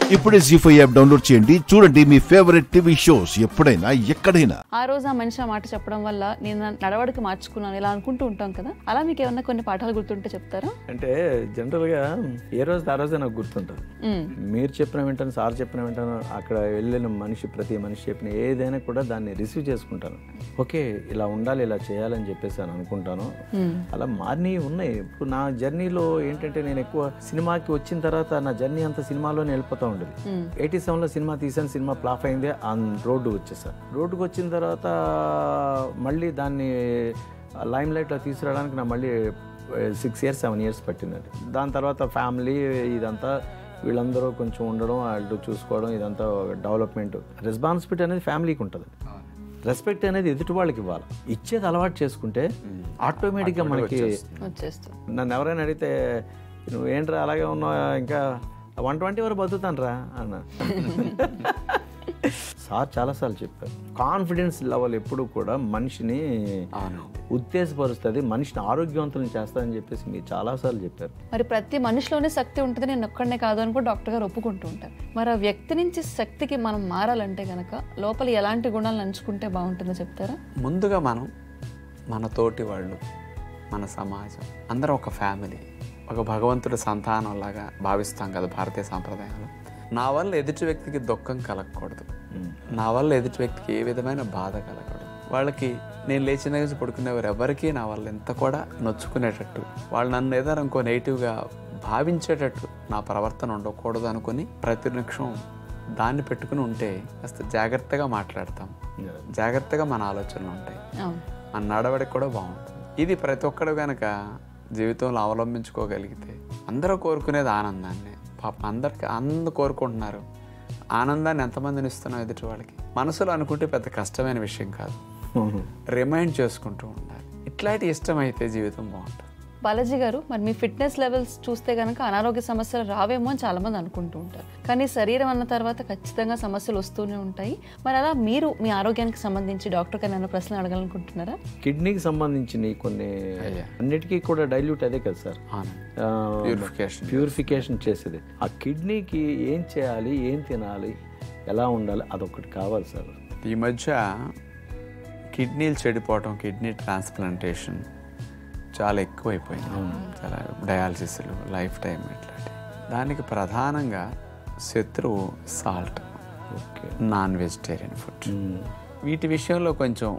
ఇప్పుడే G five app download చేయండి చూడండి మీ ఫేవరెట్ టీవీ షోస్ ఎప్పుడైనా ఎక్కడైనా ఆ రోజు ఆ మనిషి ఆ మాట చెప్పడం వల్ల నేను నా నడవడిక మార్చుకున్నాను ఇలా అనుకుంటూ ఉంటాం కదా అలా మీకు ఏమన్నా కొన్ని పాఠాలు గుర్తుంటే చెప్తారా అంటే జనరల్గా ఏ రోజు ఆ రోజే నాకు గుర్తుంటుంది మ్మ్. మీరు చెప్పిన వెంటనే సార్ చెప్పిన వెంటనే అక్కడ వెళ్ళిన మనిషి ప్రతి మనిషి చెప్పిన ఏదైనా కూడా దాన్ని రిసీవ్ చేసుకుంటాను ఓకే ఇలా ఉండాలి ఇలా చేయాలని చెప్పేసి అని అనుకుంటాను అలా మారినవి ఉన్నాయి ఇప్పుడు నా జర్నీలో ఏంటంటే నేను ఎక్కువ సినిమాకి వచ్చిన తర్వాత నా జర్నీ అంతా సినిమాలోనే వెళ్ళిపోతూ ఉండేది ఎయిటీ సెవెన్లో సినిమా తీసాను సినిమా ఫ్లాప్ అయింది ఆన్ రోడ్డు వచ్చేసాను రోడ్డుకు వచ్చిన తర్వాత మళ్ళీ దాన్ని లైమ్ లైట్లో తీసుకురావడానికి నా మళ్ళీ సిక్స్ ఇయర్స్ సెవెన్ ఇయర్స్ పట్టిందండి దాని తర్వాత ఫ్యామిలీ ఇదంతా వీళ్ళందరూ కొంచెం ఉండడం వాళ్ళు చూసుకోవడం ఇదంతా డెవలప్మెంట్ రెస్పాన్సిబిలిటీ అనేది ఫ్యామిలీకి ఉంటుంది రెస్పెక్ట్ అనేది ఎదుటి వాళ్ళకి ఇవ్వాలి ఇచ్చేది అలవాటు చేసుకుంటే ఆటోమేటిక్గా మనకి వచ్చేస్తుంది నన్ను ఎవరైనా అడిగితే నువ్వేంట్రా అలాగే ఉన్నావు ఇంకా వన్ ట్వంటీ వరకు బతుకుతాను రా అన్న సార్ చాలాసార్లు చెప్పారు కాన్ఫిడెన్స్ లెవెల్ ఎప్పుడు కూడా మనిషిని ఉత్తేజపరుస్తుంది మనిషిని ఆరోగ్యవంతులను చేస్తుందని చెప్పేసి మీరు చాలాసార్లు చెప్పారు మరి ప్రతి మనిషిలోనే శక్తి ఉంటుంది నేను ఒక్కడనే కాదు అని కూడా డాక్టర్ గారు ఒప్పుకుంటూ ఉంటారు మరి ఆ వ్యక్తి నుంచి శక్తికి మనం మారాలంటే గనక లోపల ఎలాంటి గుణాలు నంచుకుంటే బాగుంటుందో చెప్తారా ముందుగా మనం మన తోటి వాళ్ళు మన సమాజం అందరం ఒక ఫ్యామిలీ ఒక భగవంతుడి సంతానంలాగా భావిస్తాం కదా భారతీయ సాంప్రదాయంలో నా వల్ల ఎదుటి వ్యక్తికి దుఃఖం కలగకూడదు నా వల్ల ఎదుటి వ్యక్తికి ఏ విధమైన బాధ కలగకూడదు వాళ్ళకి నేను లేచిన దగ్గర నుంచి పడుకునేవారు ఎవరికీ నా వల్ల ఎంత కూడా నొచ్చుకునేటట్టు వాళ్ళు నన్ను ఏదైనా ఇంకో నెగిటివ్గా భావించేటట్టు నా ప్రవర్తన ఉండకూడదు అనుకుని ప్రతి నిమిషం దాన్ని పెట్టుకుని ఉంటే కాస్త జాగ్రత్తగా మాట్లాడతాం జాగ్రత్తగా మన ఆలోచనలు ఉంటాయి అవును మన నడవడిక కూడా బాగుంటుంది ఇది ప్రతి ఒక్కడు కనుక జీవితంలో అవలంబించుకోగలిగితే అందరూ కోరుకునేది ఆనందాన్ని పాపం అందరికి అందరూ కోరుకుంటున్నారు ఆనందాన్ని ఎంతమందిని ఇస్తున్నాం ఎదుటి వాళ్ళకి మనసులో అనుకుంటే పెద్ద కష్టమైన విషయం కాదు రిమైండ్ చేసుకుంటూ ఉండాలి ఇట్లాంటి ఇష్టమైతే జీవితం బాగుంటుంది బాలాజీ గారు మరి మీ ఫిట్నెస్ లెవెల్స్ చూస్తే కనుక అనారోగ్య సమస్యలు రావేమో అని చాలా మంది అనుకుంటూ ఉంటారు కానీ శరీరం అన్న తర్వాత ఖచ్చితంగా సమస్యలు వస్తూనే ఉంటాయి మరి అలా మీరు మీ ఆరోగ్యానికి సంబంధించి డాక్టర్ గారు నన్ను ప్రశ్న అడగాలనుకుంటున్నారా కిడ్నీకి సంబంధించిన కొన్ని అన్నిటికీ కూడా డైల్యూట్ అదే కదా సార్ అవును ఆ, Purification. ప్యూరిఫికేషన్ చేసేది ఆ కిడ్నీకి ఏం చేయాలి ఏం తినాలి ఎలా ఉండాలి అదొకటి కావాలి సార్ ఈ మధ్య కిడ్నీలు చెడిపోవటం కిడ్నీ ట్రాన్స్ప్లాంటేషన్ చాలా ఎక్కువైపోయింది చాలా డయాలసిస్లు లైఫ్ టైం ఇట్లాంటి దానికి ప్రధానంగా శత్రువు salt okay non vegetarian food వీటి విషయంలో కొంచెం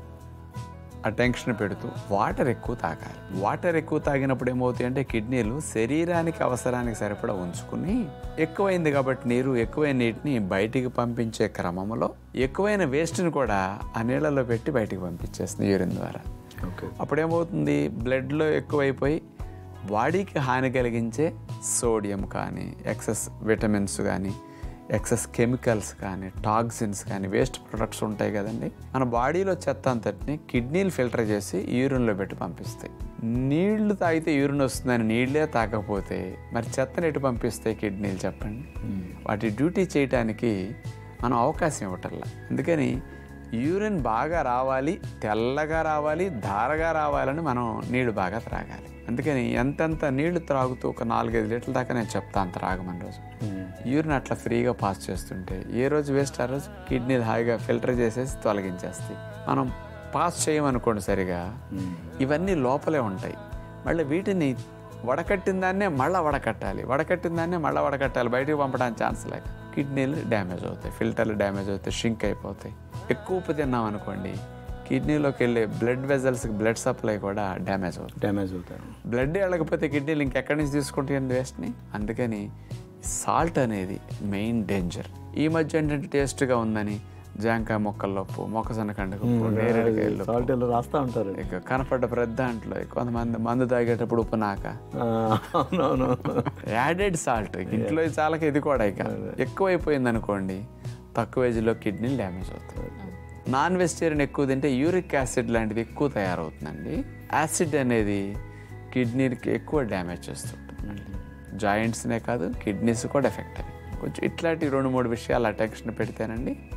అటెన్షన్ పెడుతూ వాటర్ ఎక్కువ తాగాలి వాటర్ ఎక్కువ తాగినప్పుడు ఏమవుతాయి అంటే కిడ్నీలు శరీరానికి అవసరానికి సరిపడా ఉంచుకుని ఎక్కువైంది కాబట్టి నీరు ఎక్కువైన నీటిని బయటికి పంపించే క్రమంలో ఎక్కువైన వేస్ట్ని కూడా ఆ నీళ్ళలో పెట్టి బయటికి పంపించేస్తుంది యూరిన్ ద్వారా ఓకే అప్పుడేమవుతుంది బ్లడ్లో ఎక్కువైపోయి బాడీకి హాని కలిగించే సోడియం కానీ ఎక్సెస్ విటమిన్స్ కానీ ఎక్సెస్ కెమికల్స్ కానీ టాక్సిన్స్ కానీ వేస్ట్ ప్రొడక్ట్స్ ఉంటాయి కదండి మన బాడీలో చెత్త అంతటిని కిడ్నీలు ఫిల్టర్ చేసి యూరిన్లో పెట్టి పంపిస్తాయి నీళ్లు తాగితే యూరిన్ వస్తుందని నీళ్ళే తాగకపోతే మరి చెత్తని ఎటు పంపిస్తాయి కిడ్నీలు చెప్పండి వాటి డ్యూటీ చేయటానికి మనం అవకాశం ఇవ్వటల్లా అందుకని యూరిన్ బాగా రావాలి తెల్లగా రావాలి ధారగా రావాలని మనం నీళ్లు బాగా త్రాగాలి అందుకని ఎంతెంత నీళ్లు త్రాగుతూ ఒక నాలుగైదు లీటర్ల దాకా నేను చెప్తాను త్రాగమని రోజు యూరిన్ అట్లా ఫ్రీగా పాస్ చేస్తుంటే ఏ రోజు వేస్ట్ ఆ రోజు కిడ్నీలు హాయిగా ఫిల్టర్ చేసేసి తొలగించేస్తాయి మనం పాస్ చేయమనుకోండి సరిగా ఇవన్నీ లోపలే ఉంటాయి మళ్ళీ వీటిని వడకట్టిన దాన్నే మళ్ళీ వడకట్టాలి వడకట్టిన దాన్నే మళ్ళీ వడకట్టాలి బయటికి పంపడానికి ఛాన్స్ లేక కిడ్నీలు డ్యామేజ్ అవుతాయి ఫిల్టర్లు డ్యామేజ్ అవుతాయి షింక్ అయిపోతాయి ఎక్కువ ఉప్పు తిన్నాం అనుకోండి కిడ్నీలోకి వెళ్ళే బ్లడ్ వెజల్స్కి బ్లడ్ సప్లై కూడా డ్యామేజ్ అవుతుంది డ్యామేజ్ అవుతారు బ్లడ్ వెళ్ళకపోతే కిడ్నీలు ఇంకెక్కడి నుంచి తీసుకుంటాయండి వేస్ట్ని అందుకని సాల్ట్ అనేది మెయిన్ డేంజర్ ఈ మధ్య ఏంటంటే టేస్ట్గా ఉందని జాంకాయ మొక్కల్లో ఉప్పు మొక్కజొన్న కండకు ఉప్పు నేరేడుకాయలు ఉప్పు. సాల్ట్ రాస్తా ఉంటారు ఇక కనపడ్డ ప్రతి దాంట్లో కొంతమంది మందు తాగేటప్పుడు ఉప్పు నాక ఆ, అవునవును యాడెడ్ సాల్ట్ ఇంట్లో చాలక ఇది కూడా ఇక ఎక్కువైపోయింది అనుకోండి తక్కువ ఏజ్లో కిడ్నీలు డ్యామేజ్ అవుతాయి నాన్ వెజిటేరియన్ ఎక్కువ తింటే యూరిక్ యాసిడ్ లాంటిది ఎక్కువ తయారవుతుందండి యాసిడ్ అనేది కిడ్నీకి ఎక్కువ డ్యామేజ్ చేస్తుంటుంది జాయింట్స్నే కాదు కిడ్నీస్ కూడా ఎఫెక్ట్ అయ్యి కొంచెం ఇట్లాంటి రెండు మూడు విషయాలు అటెన్షన్ పెడితేనండి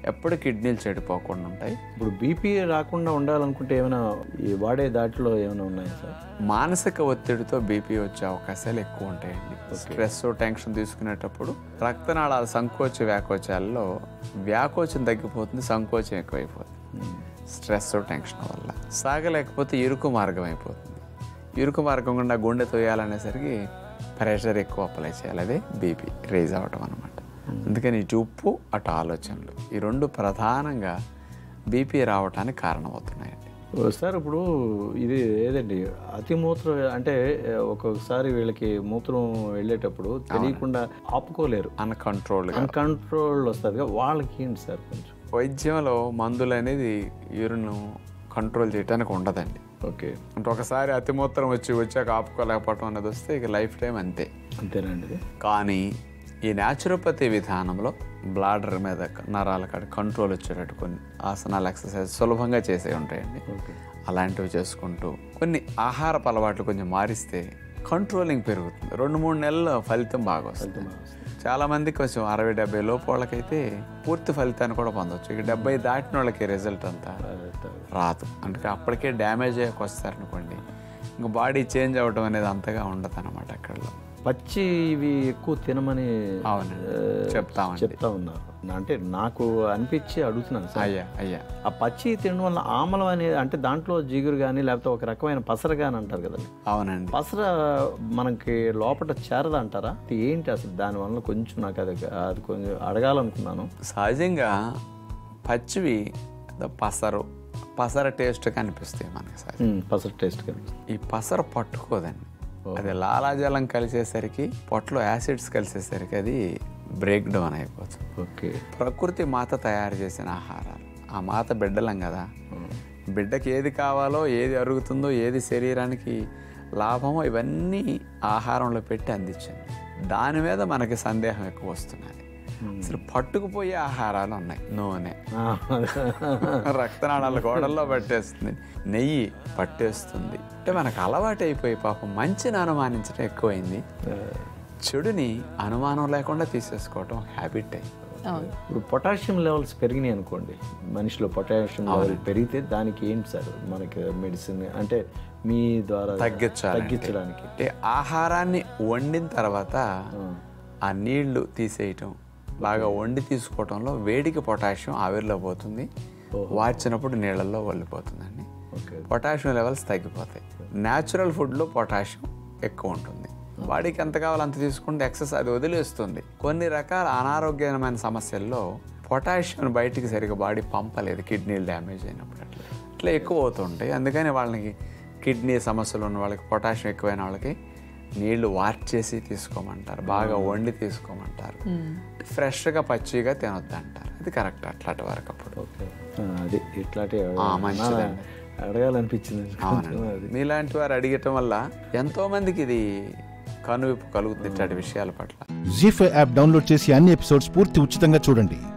ఎప్పుడు కిడ్నీలు చెడిపోకుండా ఉంటాయి ఇప్పుడు బీపీ రాకుండా ఉండాలనుకుంటే ఏమైనా ఈ వాడే దాంట్లో ఏమైనా ఉన్నాయా సార్ మానసిక ఒత్తిడితో బీపీ వచ్చే అవకాశాలు ఎక్కువ ఉంటాయండి స్ట్రెస్ టెన్షన్ తీసుకునేటప్పుడు రక్తనాళాల సంకోచ వ్యాకోచాలలో వ్యాకోచం తగ్గిపోతుంది సంకోచం ఎక్కువైపోతుంది స్ట్రెస్ టెన్షన్ వల్ల సాగలేకపోతే ఇరుకు మార్గం అయిపోతుంది ఇరుకు మార్గం గుండా గుండె తోయాలనేసరికి ప్రెషర్ ఎక్కువ అప్లై చేయాలి అదే బీపీ రేజ్ అవ్వటం అనమాట అందుకని ఇటు ఉప్పు అటు ఆలోచనలు ఈ రెండు ప్రధానంగా బీపీ రావటానికి కారణమవుతున్నాయండి ఓ సార్ ఇప్పుడు ఇది ఏదండి అతి మూత్రం అంటే ఒక్కొక్కసారి వీళ్ళకి మూత్రం వెళ్ళేటప్పుడు తెలియకుండా ఆపుకోలేరు అన్కంట్రోల్గా అన్కంట్రోల్ వస్తుంది కదా వాళ్ళకి ఏంటి సార్ కొంచెం వైద్యంలో మందులు అనేది యూరిన్ కంట్రోల్ చేయడానికి ఉండదండి ఓకే అంటే ఒకసారి అతిమూత్రం వచ్చి వచ్చాక ఆపుకోలేకపోవటం అనేది వస్తే ఇక లైఫ్ టైం అంతే అంతేనండి ఇది? కానీ ఈ న్యాచురోపతి విధానంలో బ్లాడర్ మీద నరాల కాడ కంట్రోల్ వచ్చేటట్టు కొన్ని ఆసనాలు ఎక్సర్సైజ్ సులభంగా చేసే ఉంటాయండి ఓకే అలాంటివి చేసుకుంటూ కొన్ని ఆహారపు అలవాట్లు కొంచెం మారిస్తే కంట్రోలింగ్ పెరుగుతుంది రెండు మూడు నెలల ఫలితం బాగా వస్తుంది చాలా మందికి కొంచెం అరవై డెబ్బై లోపు వాళ్ళకైతే పూర్తి ఫలితాన్ని కూడా పొందవచ్చు ఇక డెబ్బై దాటిన వాళ్ళకి రిజల్ట్ అంతా రాదు అంటే అప్పటికే డ్యామేజ్ అయ్యాక వస్తారనుకోండి ఇంకా బాడీ చేంజ్ అవ్వడం అనేది అంతగా ఉండదు అనమాట అక్కడ పచ్చి ఇవి ఎక్కువ తినమని అవునండి ఆ, చెప్తామండి చెప్తా ఉన్నారు అంటే నాకు అనిపించి అడుగుతున్నాను సార్ అయ్యా అయ్యా ఆ పచ్చి తినడం వల్ల ఆమలం అనేది అంటే దాంట్లో జిగురు కానీ లేకపోతే ఒక రకమైన పసర కానీ అంటారు కదండి అవునండి పసర మనకి లోపల చేరదా అంటారా ఇది ఏంటి అసలు దానివల్ల కొంచెం నాకు అది అది కొంచెం అడగాలనుకున్నాను సహజంగా పచ్చివి ఏదో పసరు పసర టేస్ట్ కనిపిస్తాయి మనకి సహజ ఉమ్, పసర టేస్ట్ కనిపిస్తుంది ఈ పసర పట్టుకోదండి అది లాలాజలం కలిసేసరికి పొట్టలో యాసిడ్స్ కలిసేసరికి అది బ్రేక్ డౌన్ అయిపోతుంది ఓకే ప్రకృతి మాత తయారు చేసిన ఆహారాలు ఆ మాత బిడ్డలం కదా బిడ్డకి ఏది కావాలో ఏది అరుగుతుందో ఏది శరీరానికి లాభమో ఇవన్నీ ఆహారంలో పెట్టి అందించింది దాని మీద మనకి సందేహం ఎక్కువ వస్తున్నది అసలు పట్టుకుపోయే ఆహారాలు ఉన్నాయి నూనె రక్తనాళాల గోడల్లో పట్టేస్తుంది నెయ్యి పట్టేస్తుంది అంటే మనకు అలవాటు అయిపోయి పాపం మంచిని అనుమానించడం ఎక్కువైంది చెడుని అనుమానం లేకుండా తీసేసుకోవటం హ్యాబిట్ అయింది అవును ఇప్పుడు పొటాషియం లెవెల్స్ పెరిగినాయి అనుకోండి మనిషిలో పొటాషియం లెవెల్ పెరిగితే దానికి ఏంటి సార్ మనకి మెడిసిన్ అంటే మీ ద్వారా తగ్గించాలి తగ్గించడానికి అంటే ఆహారాన్ని వండిన తర్వాత ఆ నీళ్లు తీసేయటం బాగా వండి తీసుకోవటంలో వేడికి పొటాషియం ఆవిరిలో పోతుంది వార్చినప్పుడు నీళ్ళల్లో వల్లిపోతుందండి ఓకే పొటాషియం లెవెల్స్ తగ్గిపోతాయి న్యాచురల్ ఫుడ్లో పొటాషియం ఎక్కువ ఉంటుంది బాడీకి ఎంత కావాలో అంత తీసుకుంటే ఎక్సెస్ అది వదిలేస్తుంది కొన్ని రకాల అనారోగ్యమైన సమస్యల్లో పొటాషియం బయటికి సరిగా బాడీ పంపలేదు కిడ్నీలు డ్యామేజ్ అయినప్పుడు అట్లా ఇట్లా ఎక్కువ అవుతుంటాయి అందుకని వాళ్ళకి కిడ్నీ సమస్యలు ఉన్న వాళ్ళకి పొటాషియం ఎక్కువైన వాళ్ళకి నీళ్లు వార్చేసి తీసుకోమంటారు బాగా వండి తీసుకోమంటారు ఫ్రెష్గా పచ్చిగా తినొద్దు అంటారు అది కరెక్ట్ అట్లాంటి వరకు అప్పుడు ఓకే అది ఇట్లాంటి ఆ, మంచిదండి. అడగాలనిపించింది అవునండి మీలాంటి వారు అడిగటం వల్ల ఎంతో మందికి ఇది కనువిప్పు కలుగుతుంది ఇట్లాంటి విషయాల పట్ల జీ ఫైవ్ యాప్ డౌన్లోడ్ చేసి అన్ని ఎపిసోడ్స్ పూర్తి ఉచితంగా చూడండి